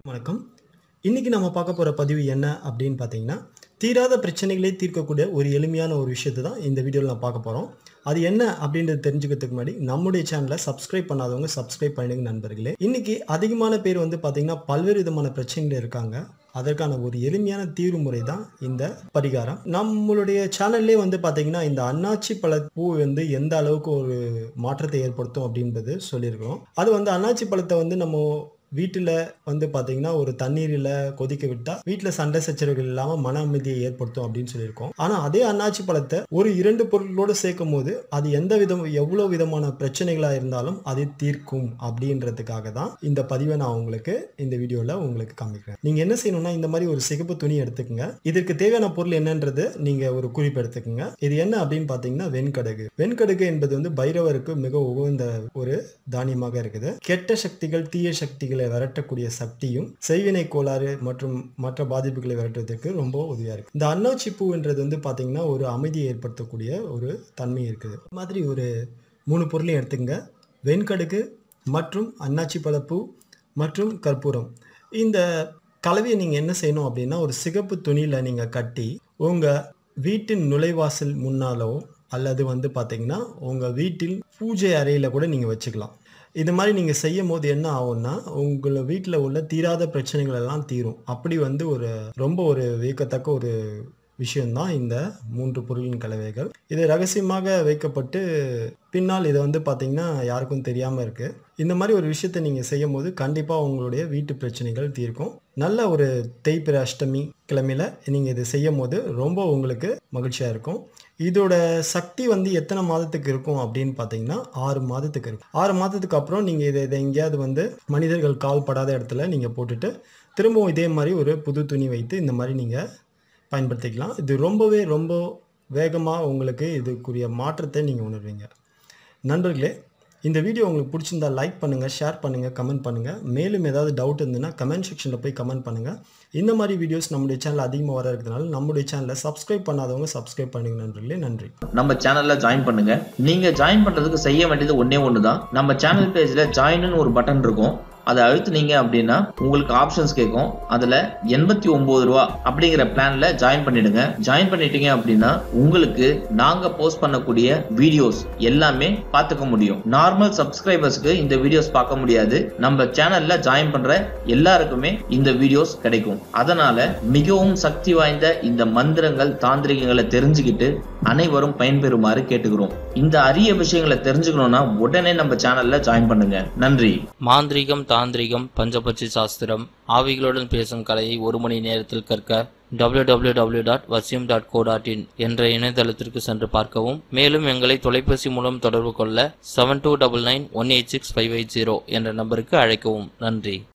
வணக்கம் இன்னைக்கு நம்ம பார்க்க போகிற பதிவு என்ன அப்படின்னு பார்த்தீங்கன்னா தீராத பிரச்சனைகளை தீர்க்கக்கூடிய ஒரு எளிமையான ஒரு விஷயத்தை தான் இந்த வீடியோவில் நான் பார்க்க போகிறோம் அது என்ன அப்படின்றது தெரிஞ்சுக்கிறதுக்கு முன்னாடி நம்முடைய சேனலை சப்ஸ்கிரைப் பண்ணாதவங்க சப்ஸ்கிரைப் பண்ணிடுங்க நண்பர்களே இன்னைக்கு அதிகமான பேர் வந்து பார்த்தீங்கன்னா பல்வேறு விதமான பிரச்சனைகள் இருக்காங்க அதற்கான ஒரு எளிமையான தீர்வு முறை தான் இந்த பரிகாரம் நம்மளுடைய சேனல்லே வந்து பார்த்தீங்கன்னா இந்த அன்னாச்சி பழ பூ வந்து எந்த அளவுக்கு ஒரு மாற்றத்தை ஏற்படுத்தும் அப்படின்றது சொல்லியிருக்கிறோம் அது வந்து அன்னாச்சி பழத்தை வந்து நம்ம வீட்டில் வந்து பார்த்தீங்கன்னா ஒரு தண்ணீரில் கொதிக்க விட்டால் வீட்டில் சண்டை சச்சரவுகள் இல்லாமல் மன அமைதியை ஏற்படுத்தும் அப்படின்னு சொல்லியிருக்கோம் ஆனால் அதே அன்னாச்சி பழத்தை ஒரு இரண்டு பொருட்களோடு சேர்க்கும் போது அது எந்த விதம் எவ்வளோ விதமான பிரச்சனைகளாக இருந்தாலும் அதை தீர்க்கும் அப்படின்றதுக்காக தான் இந்த பதிவை நான் உங்களுக்கு இந்த வீடியோவில் உங்களுக்கு காமிக்கிறேன் நீங்கள் என்ன செய்யணும்னா இந்த மாதிரி ஒரு சிகப்பு துணி எடுத்துக்கங்க இதற்கு தேவையான பொருள் என்னன்றது நீங்கள் ஒரு குறிப்பு எடுத்துக்கங்க இது என்ன அப்படின்னு பார்த்தீங்கன்னா வெண்கடுகு வெண்கடுகு என்பது வந்து பைரவருக்கு மிக உகந்த ஒரு தானியமாக இருக்குது கெட்ட சக்திகள் தீய சக்திகளை விரட்டக்கூடிய சக்தியும் செய்வினை கோளாறு மற்றும் மற்ற பாதிப்புகளை விரட்டுறதுக்கு ரொம்ப உதவியா இருக்கு இந்த அன்னாச்சி பூன்றது வந்து பாத்தீங்கன்னா ஒரு அமைதியை ஏற்படுத்தக்கூடிய ஒரு தன்மை இருக்குது இந்த மாதிரி ஒரு மூணு பொருளையும் எடுத்துங்க வெண்கடுகு மற்றும் அன்னாச்சி பழப்பூ மற்றும் கற்பூரம் இந்த கலவையை நீங்கள் என்ன செய்யணும் அப்படின்னா ஒரு சிகப்பு துணியில் நீங்கள் கட்டி உங்கள் வீட்டின் நுழைவாசல் முன்னாலோ அல்லது வந்து பார்த்தீங்கன்னா உங்கள் வீட்டில் பூஜை அறையில் கூட நீங்கள் வச்சுக்கலாம் இது மாதிரி நீங்கள் செய்யும் போது என்ன ஆகும்னா உங்களை வீட்டில் உள்ள தீராத பிரச்சனைகள் எல்லாம் தீரும் அப்படி வந்து ஒரு ரொம்ப ஒரு வியக்கத்தக்க ஒரு விஷயம்தான் இந்த மூன்று பொருளின் கலவைகள் இது ரகசியமாக வைக்கப்பட்டு பின்னால் இது வந்து பார்த்தீங்கன்னா யாருக்கும் தெரியாமல் இருக்குது இந்த மாதிரி ஒரு விஷயத்தை நீங்கள் செய்யும் போது கண்டிப்பாக உங்களுடைய வீட்டு பிரச்சனைகள் தீர்க்கும் நல்ல ஒரு தேய்பிர அஷ்டமி கிழமையில் நீங்கள் இது செய்யும் போது ரொம்ப உங்களுக்கு மகிழ்ச்சியாக இருக்கும் இதோட சக்தி வந்து எத்தனை மாதத்துக்கு இருக்கும் அப்படின்னு பார்த்தீங்கன்னா ஆறு மாதத்துக்கு இருக்கும் ஆறு மாதத்துக்கு அப்புறம் நீங்கள் இதை இதை எங்கேயாவது வந்து மனிதர்கள் கால் படாத இடத்துல நீங்கள் போட்டுட்டு திரும்பவும் இதே மாதிரி ஒரு புது துணி வைத்து இந்த மாதிரி நீங்கள் பயன்படுத்திக்கலாம் இது ரொம்பவே ரொம்ப வேகமாக உங்களுக்கு இதுக்குரிய மாற்றத்தை நீங்கள் உணர்வீங்க நண்பர்களே இந்த வீடியோ உங்களுக்கு பிடிச்சிருந்தா லைக் பண்ணுங்கள் ஷேர் பண்ணுங்கள் கமெண்ட் பண்ணுங்கள் மேலும் ஏதாவது டவுட் இருந்ததுன்னா கமெண்ட் செக்ஷனில் போய் கமெண்ட் பண்ணுங்கள் இந்த மாதிரி வீடியோஸ் நம்முடைய சேனல் அதிகமாக வர இருக்கிறதுனால நம்முடைய சேனலை சப்ஸ்கிரைப் பண்ணாதவங்க சப்ஸ்கிரைப் பண்ணுங்க நண்பர்களே நன்றி நம்ம சேனல்ல ஜாயின் பண்ணுங்க நீங்க ஜாயின் பண்றதுக்கு செய்ய வேண்டியது ஒண்ணே ஒண்ணுதான் நம்ம சேனல் பேஜ்ல ஜாயின்னு ஒரு பட்டன் இருக்கும் அதை அழுத்துனீங்க அப்படின்னா உங்களுக்கு ஆப்ஷன்ஸ் கேட்கும் அதுல எண்பத்தி ஒன்பது ரூபா அப்படிங்கிற பிளான்ல ஜாயின் பண்ணிடுங்க ஜாயின் பண்ணிட்டீங்க அப்படின்னா உங்களுக்கு நாங்க போஸ்ட் பண்ணக்கூடிய வீடியோஸ் எல்லாமே பார்த்துக்க முடியும் நார்மல் சப்ஸ்கிரைபர்ஸ்க்கு இந்த வீடியோஸ் பார்க்க முடியாது நம்ம சேனல்ல ஜாயின் பண்ற எல்லாருக்குமே இந்த வீடியோஸ் கிடைக்கும் அதனால மிகவும் சக்தி வாய்ந்த இந்த மந்திரங்கள் தாந்திரிகங்களை தெரிஞ்சுக்கிட்டு அனைவரும் பயன்பெறுமாறு கேட்டுக்கிறோம் இந்த அரிய விஷயங்களை தெரிஞ்சுக்கணும்னா உடனே நம்ம சேனல்ல ஜாயின் பண்ணுங்க நன்றி மாந்திரீகம் தாந்திரிகம் பஞ்சபட்சி சாஸ்திரம் ஆவிகளுடன் பேசும் கலையை ஒரு மணி நேரத்தில் கற்க www.vasyam.co.in டாட் வசியம் டாட் கோ டாட் இன் என்ற இணையதளத்திற்கு சென்று பார்க்கவும் மேலும் எங்களை தொலைபேசி மூலம் தொடர்பு கொள்ள seven two double nine one eight six five eight zero என்ற நம்பருக்கு அழைக்கவும் நன்றி